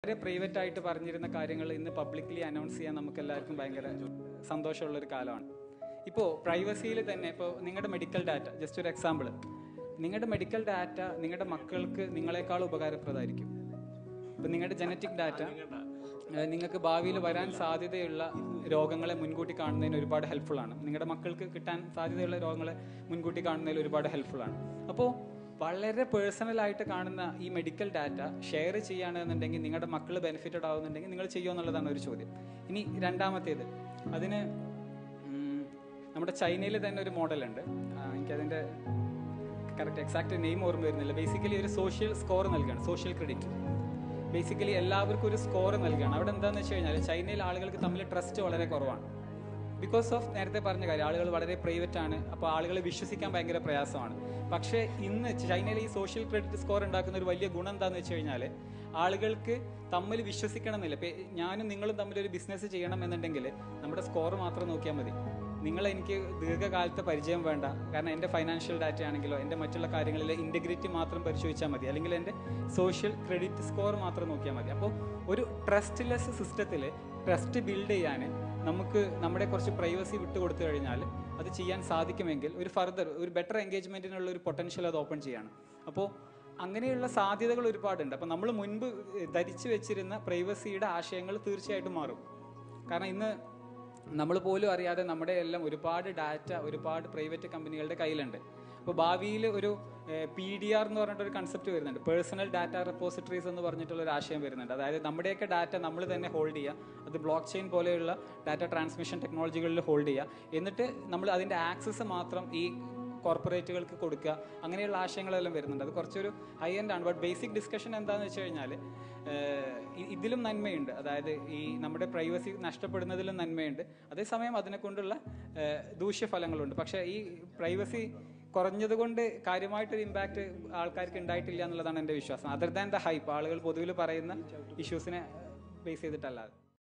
വളരെ പ്രൈവറ്റ് ആയിട്ട് പറഞ്ഞിരുന്ന കാര്യങ്ങൾ ഇന്ന് പബ്ലിക്കലി അനൗൺസ് ചെയ്യാൻ നമുക്ക് എല്ലാവർക്കും ഭയങ്കര സന്തോഷമുള്ള ഒരു കാലമാണ് ഇപ്പോൾ പ്രൈവസിയിൽ തന്നെ ഇപ്പോൾ നിങ്ങളുടെ മെഡിക്കൽ ഡാറ്റ ജസ്റ്റ് ഒരു എക്സാമ്പിൾ നിങ്ങളുടെ മെഡിക്കൽ ഡാറ്റ നിങ്ങളുടെ മക്കൾക്ക് നിങ്ങളെക്കാൾ ഉപകാരപ്രദമായിരിക്കും ഇപ്പം നിങ്ങളുടെ ജനറ്റിക് ഡാറ്റ നിങ്ങൾക്ക് ഭാവിയിൽ വരാൻ സാധ്യതയുള്ള രോഗങ്ങളെ മുൻകൂട്ടി കാണുന്നതിന് ഒരുപാട് ഹെൽപ്ഫുൾ ആണ് നിങ്ങളുടെ മക്കൾക്ക് കിട്ടാൻ സാധ്യതയുള്ള രോഗങ്ങളെ മുൻകൂട്ടി കാണുന്നതിൽ ഒരുപാട് ഹെൽപ്ഫുൾ ആണ് അപ്പോൾ വളരെ പേഴ്സണൽ ആയിട്ട് കാണുന്ന ഈ മെഡിക്കൽ ഡാറ്റ ഷെയർ ചെയ്യുകയാണെന്നുണ്ടെങ്കിൽ നിങ്ങളുടെ മക്കൾ ബെനിഫിറ്റഡ് ആവുന്നുണ്ടെങ്കിൽ നിങ്ങൾ ചെയ്യുമോ എന്നുള്ളതാണ് ഒരു ചോദ്യം ഇനി രണ്ടാമത്തേത് അതിന് ഉം, നമ്മുടെ ചൈനയിൽ തന്നെ ഒരു മോഡലുണ്ട് എനിക്കതിൻ്റെ കറക്റ്റ് എക്സാക്ട് നെയിം ഓർമ്മ വരുന്നില്ല ബേസിക്കലി ഒരു സോഷ്യൽ സ്കോർ നൽകുകയാണ് സോഷ്യൽ ക്രെഡിറ്റ് ബേസിക്കലി എല്ലാവർക്കും ഒരു സ്കോർ നൽകുകയാണ് അവിടെ എന്താണെന്ന് വെച്ച് കഴിഞ്ഞാൽ ചൈനയിൽ ആളുകൾക്ക് തമ്മിൽ ട്രസ്റ്റ് വളരെ കുറവാണ് ബിക്കോസ് ഓഫ് നേരത്തെ പറഞ്ഞ കാര്യം ആളുകൾ വളരെ പ്രൈവറ്റ് ആണ് അപ്പോൾ ആളുകളെ വിശ്വസിക്കാൻ ഭയങ്കര പ്രയാസമാണ് പക്ഷേ ഇന്ന് ചൈനയിൽ ഈ സോഷ്യൽ ക്രെഡിറ്റ് സ്കോർ ഉണ്ടാക്കുന്ന ഒരു വലിയ ഗുണം എന്താണെന്ന് വെച്ച് കഴിഞ്ഞാൽ ആളുകൾക്ക് തമ്മിൽ വിശ്വസിക്കണം എന്നില്ല ഇപ്പം ഞാനും നിങ്ങളും തമ്മിൽ ഒരു ബിസിനസ് ചെയ്യണം എന്നുണ്ടെങ്കിൽ നമ്മുടെ സ്കോർ മാത്രം നോക്കിയാൽ മതി നിങ്ങൾ എനിക്ക് ദീർഘകാലത്തെ പരിചയം വേണ്ട കാരണം എൻ്റെ ഫൈനാൻഷ്യൽ ഡാറ്റ ആണെങ്കിലോ എൻ്റെ മറ്റുള്ള കാര്യങ്ങളിലെ ഇൻറ്റഗ്രിറ്റി മാത്രം പരിശോധിച്ചാൽ മതി അല്ലെങ്കിൽ എൻ്റെ സോഷ്യൽ ക്രെഡിറ്റ് സ്കോർ മാത്രം നോക്കിയാൽ മതി അപ്പോൾ ഒരു ട്രസ്റ്റ്ലെസ് സിസ്റ്റത്തിൽ ട്രസ്റ്റ് ബിൽഡ് ചെയ്യാൻ നമുക്ക് നമ്മുടെ കുറച്ച് പ്രൈവസി വിട്ടുകൊടുത്തു കഴിഞ്ഞാൽ അത് ചെയ്യാൻ സാധിക്കുമെങ്കിൽ ഒരു ഫർദർ ഒരു ബെറ്റർ എൻഗേജ്മെൻറ്റിനുള്ള ഒരു പൊട്ടൻഷ്യൽ അത് ഓപ്പൺ ചെയ്യാണ് അപ്പോൾ അങ്ങനെയുള്ള സാധ്യതകൾ ഒരുപാടുണ്ട് അപ്പോൾ നമ്മൾ മുൻപ് ധരിച്ചു വെച്ചിരുന്ന പ്രൈവസിയുടെ ആശയങ്ങൾ തീർച്ചയായിട്ടും മാറും കാരണം ഇന്ന് നമ്മൾ പോലും അറിയാതെ നമ്മുടെ എല്ലാം ഒരുപാട് ഡാറ്റ ഒരുപാട് പ്രൈവറ്റ് കമ്പനികളുടെ കയ്യിലുണ്ട് അപ്പോൾ ഭാവിയിൽ ഒരു പി ഡി ആർ എന്ന് പറഞ്ഞിട്ട് ഒരു കൺസെപ്റ്റ് വരുന്നുണ്ട് പേഴ്സണൽ ഡാറ്റ റെപ്പോസിറ്ററീസ് എന്ന് പറഞ്ഞിട്ടുള്ള ഒരു ആശയം വരുന്നുണ്ട് അതായത് നമ്മുടെയൊക്കെ ഡാറ്റ നമ്മൾ തന്നെ ഹോൾഡ് ചെയ്യുക അത് ബ്ലോക്ക് ചെയിൻ പോലെയുള്ള ഡാറ്റ ട്രാൻസ്മിഷൻ ടെക്നോളജികളിൽ ഹോൾഡ് ചെയ്യുക എന്നിട്ട് നമ്മൾ അതിൻ്റെ ആക്സസ് മാത്രം ഈ കോർപ്പറേറ്റുകൾക്ക് കൊടുക്കുക അങ്ങനെയുള്ള ആശയങ്ങളെല്ലാം വരുന്നുണ്ട് അത് കുറച്ചൊരു ഹൈ എൻഡ് ആണ് ബട്ട് ബേസിക് ഡിസ്കഷൻ എന്താണെന്ന് വെച്ച് കഴിഞ്ഞാൽ ഇതിലും നന്മയുണ്ട് അതായത് ഈ നമ്മുടെ പ്രൈവസി നഷ്ടപ്പെടുന്നതിലും നന്മയുണ്ട് അതേസമയം അതിനെ കൊണ്ടുള്ള ഏഹ്, ദൂഷ്യഫലങ്ങളുണ്ട് പക്ഷേ ഈ പ്രൈവസി കുറഞ്ഞതുകൊണ്ട് കാര്യമായിട്ടൊരു ഇമ്പാക്റ്റ് ആൾക്കാർക്ക് ഉണ്ടായിട്ടില്ല എന്നുള്ളതാണ് എൻ്റെ വിശ്വാസം അതർ ദാൻ ദ ഹൈപ്പ് ആളുകൾ പൊതുവിൽ പറയുന്ന ഇഷ്യൂസിനെ ബേസ് ചെയ്തിട്ടല്ലാതെ